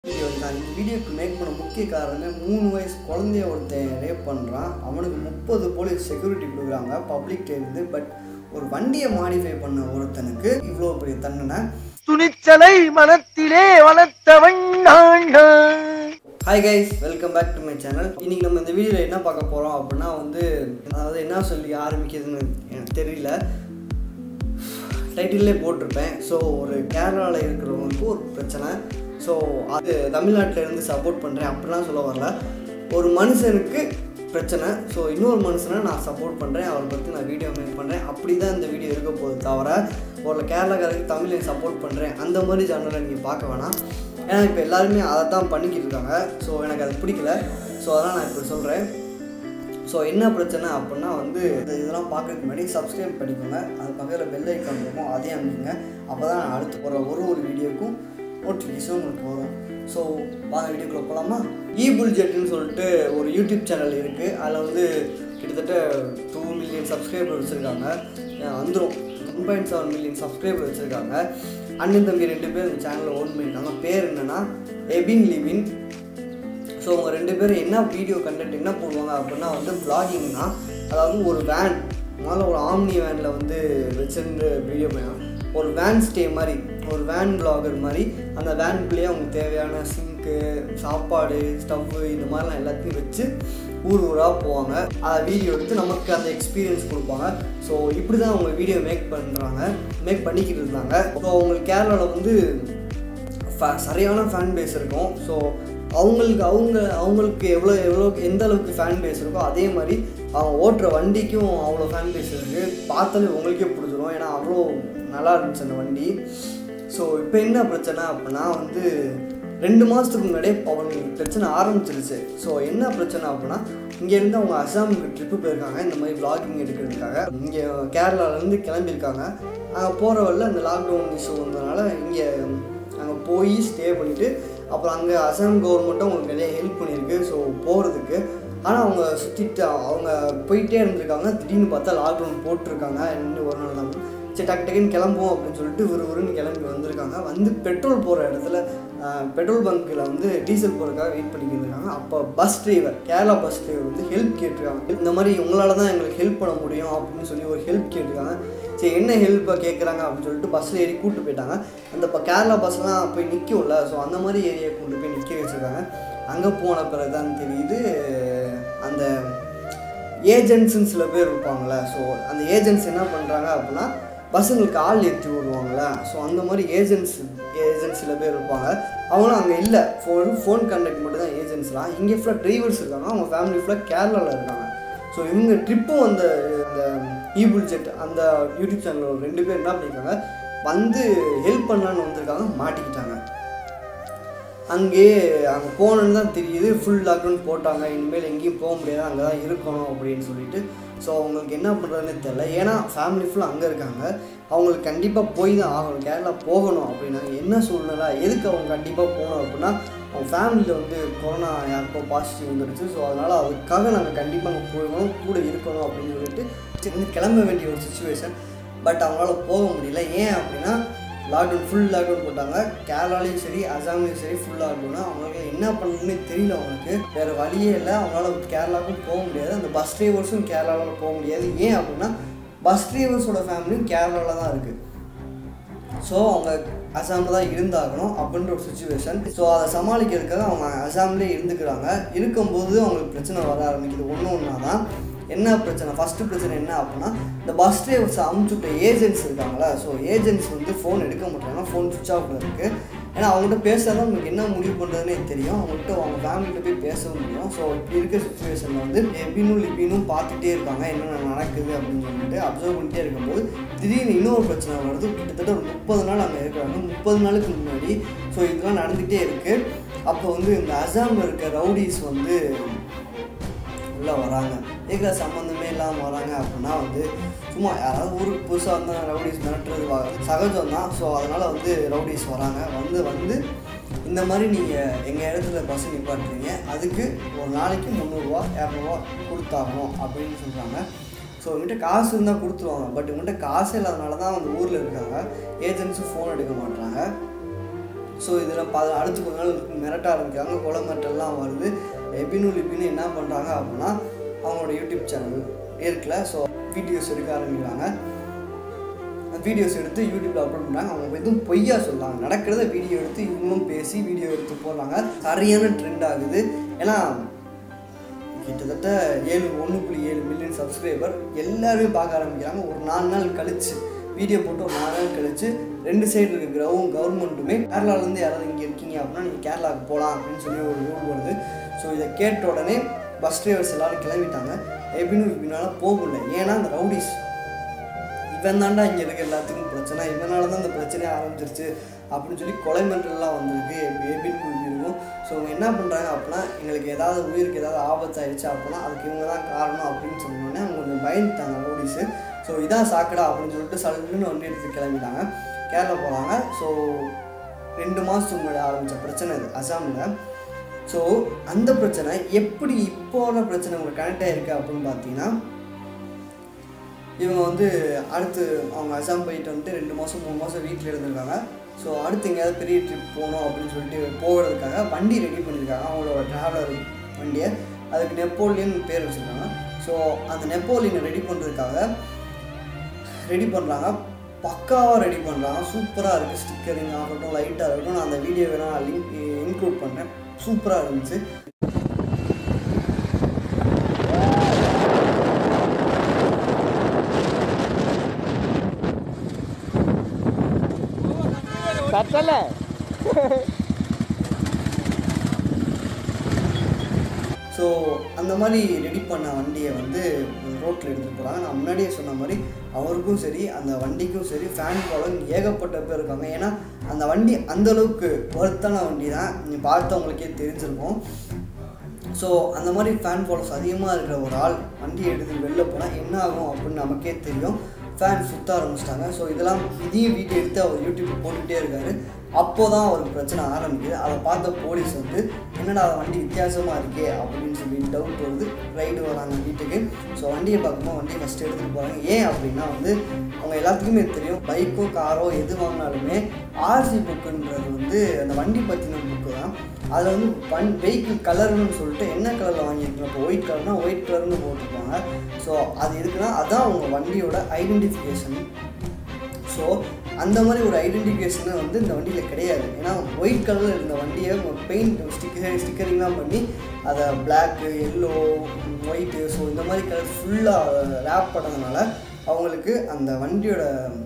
video நான் இந்த வீடியோக்கு மேக் பண்ண முக்கிய காரணமே மூணு வயசு குழந்தைய ஒருத்தன் ரேப் பண்ணுறான் அவனுக்கு முப்பது போலீஸ் செக்யூரிட்டி கொடுக்குறாங்க பப்ளிக் இருந்து பட் ஒரு வண்டியை மாடிஃபை பண்ண ஒருத்தனுக்கு இவ்வளோ பெரிய தண்டனை துணிச்சலை மனத்திலே வளர்த்தவன் நான் hi guys welcome back to my channel இன்னைக்கு நம்ம இந்த வீடியோவில் என்ன பார்க்க போகிறோம் அப்படின்னா வந்து அதாவது என்ன சொல்லி ஆரம்பிக்கிறதுன்னு எனக்கு தெரியல டைட்டிலே போட்டிருப்பேன் ஸோ ஒரு கேரளாவில் இருக்கிறவங்களுக்கு ஒரு பிரச்சனை ஸோ அது தமிழ்நாட்டில் இருந்து சப்போர்ட் பண்ணுறேன் அப்படிலாம் சொல்ல வரல ஒரு மனுஷனுக்கு பிரச்சனை ஸோ இன்னொரு மனுஷனை நான் சப்போர்ட் பண்ணுறேன் அவரை பற்றி நான் வீடியோ மேக் பண்ணுறேன் அப்படி தான் இந்த வீடியோ இருக்க போகுது தவிர ஒரு கேரளாக்காரருக்கு தமிழை சப்போர்ட் பண்ணுறேன் அந்த மாதிரி சேனலை நீங்கள் பார்க்க வேணாம் ஏன்னா இப்போ எல்லாருமே அதை தான் பண்ணிக்கிட்டு இருக்காங்க ஸோ எனக்கு அது பிடிக்கல ஸோ அதனால் நான் இப்போ சொல்கிறேன் ஸோ என்ன பிரச்சனை அப்படின்னா வந்து இந்த இதெல்லாம் பார்க்கறதுக்கு முன்னாடி சப்ஸ்கிரைப் பண்ணிக்கோங்க அது பக்கத்தில் பெல் ஐக்கான் இருக்கும் அதையும் அமைங்க அப்போ தான் நான் அடுத்து போகிற ஒரு ஒரு வீடியோக்கும் நோட்டிஃபிகேஷன் உங்களுக்கு வரும் ஸோ வாங்க வீடியோக்குள்ள போகலாமா இ புல்ஜெட்னு சொல்லிட்டு ஒரு யூடியூப் சேனல் இருக்குது அதில் வந்து கிட்டத்தட்ட டூ மில்லியன் சப்ஸ்கிரைபர் வச்சுருக்காங்க வந்துடும் one point seven million subscriber வச்சுருக்காங்க அண்ணன் தம்பி ரெண்டு பேர் இந்த சேனலில் ஓன் பண்ணியிருக்காங்க பேர் என்னென்னா எபின் லிவின் ஸோ அவங்க ரெண்டு பேரும் என்ன வீடியோ கண்டென்ட் என்ன போடுவாங்க அப்படின்னா வந்து vlogging தான் அதாவது ஒரு வேன் முதல்ல ஒரு ஆம்னி வேனில் வந்து வச்சிருந்து வீடியோ பண்ணலாம் ஒரு வேன் ஸ்டே மாதிரி ஒரு வேன் vlogger மாதிரி அந்த வேனுக்குள்ளேயே அவங்களுக்கு தேவையான சிங்க்கு சாப்பாடு ஸ்டவ்வு இந்த மாதிரிலாம் எல்லாத்தையும் வச்சு ஊர் ஊராக போவாங்க அதை வீடியோ எடுத்து நமக்கு அந்த எக்ஸ்பீரியன்ஸ் கொடுப்பாங்க ஸோ இப்படி தான் அவங்க வீடியோ மேக் பண்ணுறாங்க மேக் பண்ணிக்கிட்டு இருந்தாங்க ஸோ அவங்களுக்கு கேரளாவில் வந்து ஃப- சரியான ஃபேன் பேஸ் இருக்கும் ஸோ அவங்களுக்கு அவங்க அவங்களுக்கு எவ்வளோ எவ்வளோ எந்த அளவுக்கு ஃபேன் பேஸ் இருக்கோ அதே மாதிரி அவங்க ஓட்டுற வண்டிக்கும் அவ்வளோ ஃபேன் பேஸ் இருக்குது பார்த்தாலே உங்களுக்கே பிடிச்சிரும் ஏன்னா அவ்வளோ நல்லா இருந்துச்சு அந்த வண்டி ஸோ இப்போ என்ன பிரச்சனை அப்படின்னா வந்து ரெண்டு மாதத்துக்கு முன்னாடியே அவங்களுக்கு பிரச்சனை ஆரம்பிச்சிருச்சு ஸோ என்ன பிரச்சனை அப்படின்னா இங்கேருந்து அவங்க அசாமுக்கு ட்ரிப்பு போயிருக்காங்க இந்த மாதிரி vlogging எடுக்கிறதுக்காக இங்கே கேரளாலேருந்து கிளம்பியிருக்காங்க அங்கே போகிற வழியில் அந்த லாக்டவுன் இஷ்யூ வந்ததுனால இங்கே அங்கே போய் ஸ்டே பண்ணிவிட்டு அப்புறம் அங்கே அசாம் கவர்மெண்ட்டும் அவங்களுக்கு நிறைய ஹெல்ப் பண்ணியிருக்கு ஸோ போகிறதுக்கு ஆனால் அவங்க சுற்றிட்டு அவங்க போயிட்டே இருந்திருக்காங்க திடீர்னு பார்த்தா லாக்டவுன் போட்டிருக்காங்க இன்னும் ஒரு நாள் தான் சரி டக்கு டக்குன்னு கிளம்புவோம் அப்படின்னு சொல்லிட்டு ஒரு ஊருன்னு கிளம்பி வந்திருக்காங்க வந்து பெட்ரோல் போகிற இடத்துல பெட்ரோல் பங்க்கில் வந்து டீசல் போகிறதுக்காக வெயிட் பண்ணிக்கிட்டு இருக்காங்க அப்போ bus driver Kerala bus driver வந்து ஹெல்ப் கேட்டிருக்காங்க இந்த மாதிரி உங்களால் தான் எங்களுக்கு ஹெல்ப் பண்ண முடியும் அப்படின்னு சொல்லி ஒரு ஹெல்ப் கேட்டிருக்காங்க சரி என்ன ஹெல்ப்பை கேட்குறாங்க அப்படின்னு சொல்லிட்டு பஸ்ஸில் ஏறி கூப்பிட்டு போயிட்டாங்க அந்த இப்போ கேரளா பஸ்லாம் போய் நிற்கும்ல ஸோ அந்த மாதிரி ஏரியா கொண்டு போய் நிற்க வச்சுருக்காங்க அங்கே போன பிறகு தான் தெரியுது அந்த ஏஜென்ட்ஸுன்னு சில பேர் இருப்பாங்களே ஸோ அந்த ஏஜென்ட்ஸ் என்ன பண்ணுறாங்க அப்படின்னா பஸ்ஸுங்களுக்கு ஆள் ஏற்றி விடுவாங்களே ஸோ அந்த மாதிரி ஏஜென்ட்ஸ் ஏஜென்ட்ஸ் சில பேர் இருப்பாங்க அவங்களும் அங்கே இல்லை ஃபோன் ஃபோன் கான்டாக்ட் மட்டும் தான் ஏஜென்ட்ஸ்லாம் இங்கே ஃபுல்லாக டிரைவர்ஸ் இருக்காங்க அவங்க ஃபேமிலி ஃபுல்லாக கேரளாவில் இருக்காங்க ஸோ இவங்க ட்ரிப்பும் அந்த அந்த ஈபுல் ஜெட் அந்த யூடியூப் சேனல் ஒரு ரெண்டு பேர் என்ன பண்ணியிருக்காங்க வந்து ஹெல்ப் பண்ணலான்னு வந்திருக்காங்க மாட்டிக்கிட்டாங்க அங்கேயே அங்கே போகணுன்னு தான் தெரியுது ஃபுல் லாக்டவுன் போட்டாங்க இனிமேல் எங்கேயும் போக முடியாது அங்கே தான் இருக்கணும் அப்படின்னு சொல்லிட்டு ஸோ அவங்களுக்கு என்ன பண்ணுறதுன்னு தெரில ஏன்னா ஃபேமிலி ஃபுல்லாக அங்கே இருக்காங்க அவங்களுக்கு கண்டிப்பாக போய் தான் ஆகணும் கேரளா போகணும் அப்படின்னா என்ன சூழ்நிலை எதுக்கு அவங்க கண்டிப்பாக போகணும் அப்படின்னா அவங்க ஃபேமிலியில் வந்து கொரோனா யாருக்கோ பாசிட்டிவ் வந்துடுச்சு ஸோ அதனால் அதுக்காக நாங்கள் கண்டிப்பாக அங்கே போகணும் கூட இருக்கணும் அப்படின்னு சொல்லிட்டு சரி, கிளம்ப வேண்டிய ஒரு சுச்சுவேஷன் பட் அவங்களால போக முடியல ஏன் அப்படின்னா லாக்டவுன் ஃபுல் லாக்டவுன் போட்டாங்க கேரளாலையும் சரி அசாம்லேயும் சரி ஃபுல் லாக்டவுன் அவங்களுக்கு என்ன பண்ணணும்னே தெரியல அவங்களுக்கு வேறு வழியே இல்லை அவங்களால கேரளாவுக்கும் போக முடியாது அந்த பஸ் டிரைவர்ஸும் கேரளாவில் போக முடியாது ஏன் அப்படின்னா பஸ் டிரைவர்ஸோட ஃபேமிலியும் கேரளாவில் தான் இருக்குது ஸோ அவங்க அசாமில் தான் இருந்தாகணும் அப்படின்ற ஒரு சுச்சுவேஷன் ஸோ அதை சமாளிக்கிறதுக்காக அவங்க அசாம்லேயே இருந்துக்கிறாங்க இருக்கும்போது அவங்களுக்கு பிரச்சனை வர ஆரம்பிக்குது ஒன்று ஒன்றா தான் என்ன பிரச்சனை ஃபஸ்ட்டு பிரச்சனை என்ன அப்படின்னா இந்த பஸ் டிரைவர்ஸ் அமுச்சுட்ட ஏஜென்ட்ஸ் இருக்காங்களா ஸோ ஏஜென்ட்ஸ் வந்து ஃபோன் எடுக்க மாட்டாங்க ஃபோன் சுவிச் ஆஃப்ல இருக்குது ஏன்னா அவங்கள்ட்ட பேசாதான் உங்களுக்கு என்ன முடிவு பண்ணுறதுனே தெரியும் அவங்கள்ட்ட அவங்க ஃபேமிலிகிட்ட போய் பேச முடியும் ஸோ இப்படி இருக்க சுச்சுவேஷனில் வந்து எபினும் லிபினும் பார்த்துட்டே இருக்காங்க என்னென்ன நடக்குது அப்படின்னு சொல்லிட்டு அப்சர்வ் பண்ணிட்டே இருக்கும்போது திடீர்னு இன்னொரு பிரச்சனை வருது கிட்டத்தட்ட ஒரு முப்பது நாள் அங்கே இருக்கிறாங்க முப்பது நாளுக்கு முன்னாடி ஸோ இதெல்லாம் நடந்துகிட்டே இருக்குது அப்போ வந்து இந்த அசாமில் இருக்க ரவுடிஸ் வந்து உள்ளே வராங்க இருக்கிற சம்மந்தமே இல்லாமல் வராங்க அப்படின்னா வந்து சும்மா யாராவது ஊருக்கு புதுசாக வந்தால் ரவுடிஸ் மிரட்டுறது வா- சகஜம் தான் ஸோ அதனால் வந்து ரவுடிஸ் வராங்க வந்து வந்து இந்த மாதிரி நீங்கள் எங்கள் இடத்துல பஸ் நிப்பாட்டுறீங்க அதுக்கு ஒரு நாளைக்கு முந்நூறுரூவா இரநூறுவா கொடுத்தாகணும் அப்படின்னு சொல்கிறாங்க ஸோ இவங்ககிட்ட காசு இருந்தால் கொடுத்துருவாங்க பட் இவங்ககிட்ட காசு இல்லாதனால தான் அந்த ஊரில் இருக்காங்க ஏஜென்ட்ஸும் ஃபோன் எடுக்க மாட்டாங்க ஸோ இதில் ப அடுத்து கொஞ்ச நாள் மிரட்ட ஆரம்பிக்கிறாங்க கொலை மிரட்டல்லாம் வருது எபினு லிபின்னு என்ன பண்ணுறாங்க அப்படின்னா அவங்களோட யூடியூப் சேனல் இருக்குல்ல ஸோ வீடியோஸ் எடுக்க ஆரம்பிக்கிறாங்க வீடியோஸ் எடுத்து யூடியூப்ல அப்லோட் பண்ணுறாங்க அவங்க எதுவும் பொய்யா சொல்கிறாங்க நடக்கிறத வீடியோ எடுத்து இவங்களும் பேசி வீடியோ எடுத்து போடுறாங்க சரியான ட்ரெண்ட் ஆகுது ஏன்னா கிட்டத்தட்ட ஏழு ஒன்று புள்ளி ஏழு மில்லியன் சப்ஸ்கிரைபர் எல்லாருமே பார்க்க ஆரம்பிக்கிறாங்க ஒரு நாலு நாள் கழிச்சு வீடியோ போட்டு ஒரு நாலு நாள் கழிச்சு ரெண்டு சைடு இருக்க கிரவும் கவர்மெண்ட்டுமே கேரளாலேருந்து யாராவது இங்கே இருக்கீங்க அப்படின்னா நீங்கள் கேரளாவுக்கு போகலாம் அப்படின்னு சொல்லி ஒரு ரூல் வருது ஸோ இதை கேட்ட உடனே பஸ் டிரைவர்ஸ் எல்லாரும் கிளம்பிட்டாங்க எபினும் இபினால போக முடியல ஏன்னா அந்த ரவுடிஸ் இவன் தாண்டா இங்கே இருக்க எல்லாத்துக்கும் பிரச்சனை இவனால தான் இந்த பிரச்சனையே ஆரம்பிச்சிருச்சு அப்படின்னு சொல்லி கொலை மிரட்டல்லாம் வந்திருக்கு ஏபின் இருக்கும் ஸோ அவங்க என்ன பண்ணுறாங்க அப்படின்னா எங்களுக்கு ஏதாவது உயிருக்கு ஏதாவது ஆபத்து ஆயிடுச்சு அப்படின்னா அதுக்கு இவங்க தான் காரணம் அப்படின்னு சொன்னோடனே அவங்க கொஞ்சம் பயந்துட்டாங்க ரவுடிஸு ஸோ இதான் சாக்கடா அப்படின்னு சொல்லிட்டு சல்லுன்னு வண்டி எடுத்து கிளம்பிட்டாங்க கேரளா போகிறாங்க ஸோ ரெண்டு மாதத்துக்கு முன்னாடி ஆரம்பித்த பிரச்சனை இது அசாமில் ஸோ அந்த பிரச்சனை எப்படி இப்போன பிரச்சனை உங்களுக்கு கனெக்ட் ஆகிருக்கு அப்படின்னு பார்த்தீங்கன்னா இவங்க வந்து அடுத்து அவங்க அசாம் போயிட்டு வந்துட்டு ரெண்டு மாதம் மூணு மாதம் வீட்டில் இருந்திருக்காங்க ஸோ அடுத்து எங்கேயாவது பெரிய ட்ரிப் போகணும் அப்படின்னு சொல்லிட்டு போகிறதுக்காக வண்டி ரெடி பண்ணியிருக்காங்க அவங்களோட ட்ராவலர் வண்டியை அதுக்கு நெப்போலியன் பேர் வச்சுருக்காங்க ஸோ அந்த நெப்போலியனை ரெடி பண்ணுறதுக்காக ரெடி பண்ணுறாங்க பக்காவாக ரெடி பண்ணுறாங்க சூப்பராக இருக்குது ஸ்டிக்கரிங் ஆகட்டும் லைட்டாக இருக்கட்டும் நான் அந்த வீடியோ வேணால் லிங்க் இன்க்ளூட் பண்ணுறேன் சூப்பராக இருந்துச்சு கத்தல ஸோ அந்த மாதிரி ரெடி பண்ண வண்டியை வந்து ரோட்டில் எடுத்துகிட்டு போகிறாங்க நான் முன்னாடியே சொன்ன மாதிரி அவருக்கும் சரி அந்த வண்டிக்கும் சரி ஃபேன் ஃபாலோவிங் ஏகப்பட்ட பேர் இருக்காங்க ஏன்னா அந்த வண்டி அந்தளவுக்கு ஒர்த்தான வண்டி தான் நீங்கள் பார்த்தவங்களுக்கே தெரிஞ்சிருக்கும் ஸோ அந்த மாதிரி ஃபேன் ஃபாலோஸ் அதிகமாக இருக்கிற ஒரு ஆள் வண்டியை எடுத்து வெளில போனால் என்ன ஆகும் அப்படின்னு நமக்கே தெரியும் ஃபேன் சுத்த ஆரம்பிச்சிட்டாங்க ஸோ இதெல்லாம் இதையும் வீட்டை எடுத்து அவர் யூடியூப் போட்டுகிட்டே இருக்காரு அப்போ தான் அவருக்கு பிரச்சனை ஆரம்பிக்குது அதை பார்த்த போலீஸ் வந்து என்னடா வண்டி வித்தியாசமாக இருக்கே அப்படின்னு சொல்லி டவுட் வருது ரைடு வராங்க வீட்டுக்கு ஸோ வண்டியை பார்க்கும்போது வண்டியை ஃபஸ்ட்டு எடுத்துகிட்டு போகிறாங்க ஏன் அப்படின்னா வந்து அவங்க எல்லாத்துக்குமே தெரியும் பைக்கோ காரோ எது வாங்கினாலுமே ஆர்சி புக்குன்றது வந்து அந்த வண்டி பற்றின புக்கு தான் அதில் வந்து வன் வெஹிக்கிள் கலர்னு சொல்லிட்டு என்ன கலரில் வாங்கியிருக்கோம் இப்போ ஒயிட் கலர்னா ஒயிட் கலர்னு போட்டிருப்பாங்க ஸோ அது எதுக்குன்னா அதான் உங்கள் வண்டியோட ஐடென்டிஃபிகேஷன் ஸோ அந்த மாதிரி ஒரு ஐடென்டிஃபிகேஷனை வந்து இந்த வண்டியில் கிடையாது ஏன்னா ஒயிட் கலரில் இருந்த வண்டியை பெயிண்ட் ஸ்டிக்கர் ஸ்டிக்கரிங்லாம் பண்ணி அதை பிளாக்கு எல்லோ ஒயிட்டு ஸோ இந்த மாதிரி கலர் ஃபுல்லாக ரேப் பண்ணதுனால அவங்களுக்கு அந்த வண்டியோட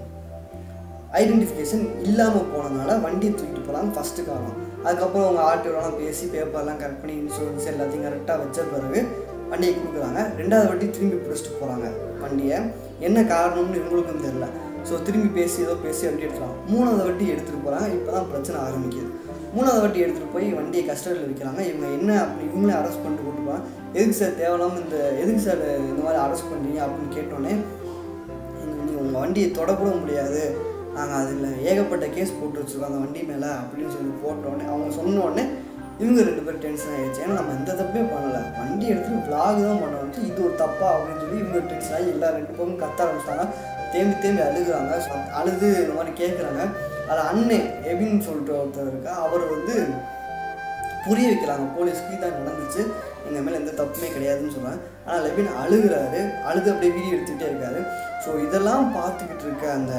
ஐடென்டிஃபிகேஷன் இல்லாமல் போனதுனால வண்டியை தூக்கிட்டு போகிறாங்க ஃபஸ்ட்டு காரணம் அதுக்கப்புறம் அவங்க ஆர்டிஓலாம் பேசி பேப்பர்லாம் கரெக்ட் பண்ணி இன்சூரன்ஸ் எல்லாத்தையும் கரெக்டாக வச்ச பிறகு வண்டியை கொடுக்குறாங்க ரெண்டாவது வாட்டி திரும்பி பிடிச்சிட்டு போகிறாங்க வண்டியை என்ன காரணம்னு இவங்களுக்கும் தெரில ஸோ திரும்பி பேசி ஏதோ பேசி வண்டி எடுத்துறாங்க மூணாவது வாட்டி எடுத்துகிட்டு போகிறாங்க இப்போ தான் பிரச்சனை ஆரம்பிக்குது மூணாவது வாட்டி எடுத்துகிட்டு போய் வண்டியை கஸ்டடியில் வைக்கிறாங்க இவங்க என்ன அப்படி இவங்களே அரெஸ்ட் பண்ணிட்டு கூட்டு போகிறாங்க எதுக்கு சார் தேவையில்லாமல் இந்த எதுக்கு சார் இந்த மாதிரி அரெஸ்ட் பண்ணீங்க அப்படின்னு கேட்டோன்னே நீ உங்கள் வண்டியை தொடக்கூட முடியாது நாங்கள் அதில் ஏகப்பட்ட கேஸ் போட்டு வச்சுருக்கோம் அந்த வண்டி மேலே அப்படின்னு சொல்லி போட்டோடனே அவங்க சொன்ன உடனே இவங்க ரெண்டு பேரும் டென்ஷன் ஆகிடுச்சு ஏன்னா நம்ம எந்த தப்பே பண்ணலை வண்டி எடுத்துட்டு vlog தான் பண்ண வந்து இது ஒரு தப்பா அப்படின்னு சொல்லி இவங்க டென்ஷன் ஆகி எல்லா ரெண்டு பேரும் கத்த ஆரம்பிச்சிட்டாங்க தேம்பி தேம்பி அழுகுறாங்க So, அழுது இந்த மாதிரி கேட்குறாங்க அதில் அண்ணன் எபின்னு சொல்லிட்டு ஒருத்தர் இருக்கா அவர் வந்து புரிய வைக்கிறாங்க போலீஸ்க்கு தான் நடந்துச்சு எங்கள் மேலே எந்த தப்புமே கிடையாதுன்னு சொல்கிறாங்க ஆனால் லெவின் அழுகுறாரு அழுது அப்படியே வீடியோ எடுத்துக்கிட்டே இருக்காரு ஸோ இதெல்லாம் பார்த்துக்கிட்டு இருக்க அந்த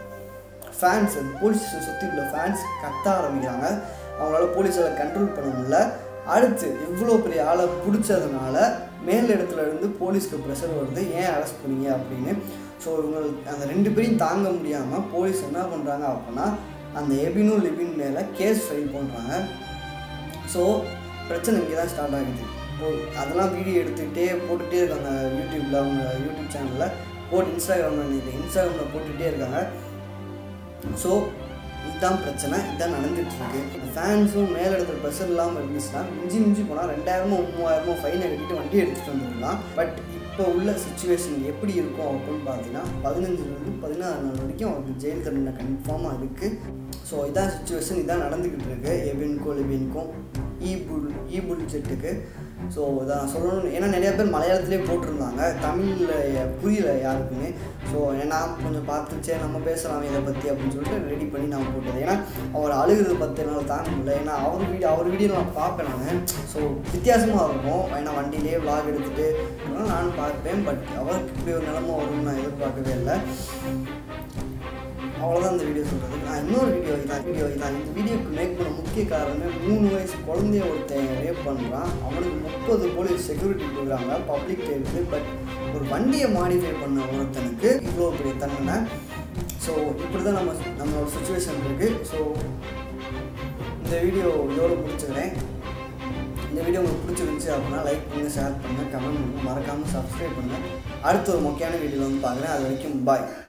ஃபேன்ஸ் அந்த போலீஸ் ஸ்டேஷன் சுற்றி உள்ள ஃபேன்ஸ் கத்த ஆரம்பிக்கிறாங்க அவங்களால போலீஸால் கண்ட்ரோல் பண்ண முடியல அடுத்து இவ்வளோ பெரிய ஆளை பிடிச்சதுனால மேல் இடத்துல இருந்து போலீஸ்க்கு ப்ரெஷர் வருது ஏன் அரெஸ்ட் பண்ணீங்க அப்படின்னு ஸோ இவங்க அந்த ரெண்டு பேரையும் தாங்க முடியாமல் போலீஸ் என்ன பண்ணுறாங்க அப்படின்னா அந்த எபினும் லிபின் மேலே கேஸ் ஃபைல் பண்ணுறாங்க ஸோ பிரச்சனை இங்கே தான் ஸ்டார்ட் ஆகுது இப்போ அதெல்லாம் வீடியோ எடுத்துக்கிட்டே போட்டுகிட்டே இருக்காங்க யூடியூப்பில் அவங்க யூடியூப் சேனலில் போட்டு இன்ஸ்டாகிராமில் இன்ஸ்டாகிராமில் போட்டுகிட்டே இருக்காங்க ஸோ இதுதான் பிரச்சனை இதுதான் நடந்துட்டு இருக்கு ஃபேன்ஸும் மேலே இடத்துல ப்ரெஷர் இல்லாமல் இருந்துச்சுன்னா மிஞ்சி மிஞ்சி போனால் ரெண்டாயிரமோ மூவாயிரமோ ஃபைனை கட்டிட்டு வண்டி எடுத்துகிட்டு வந்துடலாம் பட் இப்போ உள்ள சுச்சுவேஷன் எப்படி இருக்கும் அப்படின்னு பார்த்தீங்கன்னா பதினஞ்சுலேருந்து பதினாறு நாள் வரைக்கும் அவருக்கு ஜெயில் தண்டனை கன்ஃபார்மாக இருக்குது ஸோ இதான் சுச்சுவேஷன் இதான் நடந்துக்கிட்டு இருக்கு எவின்க்கும் லிவின்க்கும் ஈபுல் ஈபுல் செட்டுக்கு ஸோ இதை நான் சொல்லணும் ஏன்னா நிறைய பேர் மலையாளத்திலே போட்டிருந்தாங்க தமிழில் புரியல யாருக்குமே ஸோ நான் கொஞ்சம் பார்த்து சரி நம்ம பேசலாம் இதை பற்றி அப்படின்னு சொல்லிட்டு ரெடி பண்ணி நான் போட்டது ஏன்னா அவர் அழுகிறது பத்து நாள் தாங்க முடியல ஏன்னா அவர் வீடியோ அவர் வீடியோ நான் பார்ப்பேன் நான் ஸோ வித்தியாசமாக இருக்கும் ஏன்னா வண்டியிலே vlog எடுத்துகிட்டு நானும் பார்ப்பேன் பட் அவருக்கு இப்படி ஒரு நிலமை வரும்னு நான் எதிர்பார்க்கவே இல்லை அவ்வளோதான் இந்த வீடியோ சொல்கிறது நான் இன்னொரு வீடியோ இதான் வீடியோ இதான் இந்த வீடியோக்கு மேக் பண்ண முக்கிய காரணமே மூணு வயசு குழந்தைய ஒருத்தன் ரேப் பண்ணுறான் அவனுக்கு முப்பது போலீஸ் செக்யூரிட்டி கொடுக்குறாங்க பப்ளிக் இருக்குது பட் ஒரு வண்டியை மாடிஃபை பண்ண ஒருத்தனுக்கு இவ்வளோ பெரிய தண்டனை ஸோ இப்படி தான் நம்ம நம்மளோட சுச்சுவேஷன் இருக்குது ஸோ இந்த வீடியோ இதோட முடிச்சுக்கிறேன் இந்த வீடியோ உங்களுக்கு பிடிச்சிருந்துச்சு அப்படின்னா லைக் பண்ணுங்கள் ஷேர் பண்ணுங்கள் கமெண்ட் பண்ணுங்கள் மறக்காமல் சப்ஸ்கிரைப் பண்ணுங்கள் அடுத்த ஒரு முக்கியமான வீடியோவில் வந்து பார்க்குறேன் அது வரைக்கும் பாய்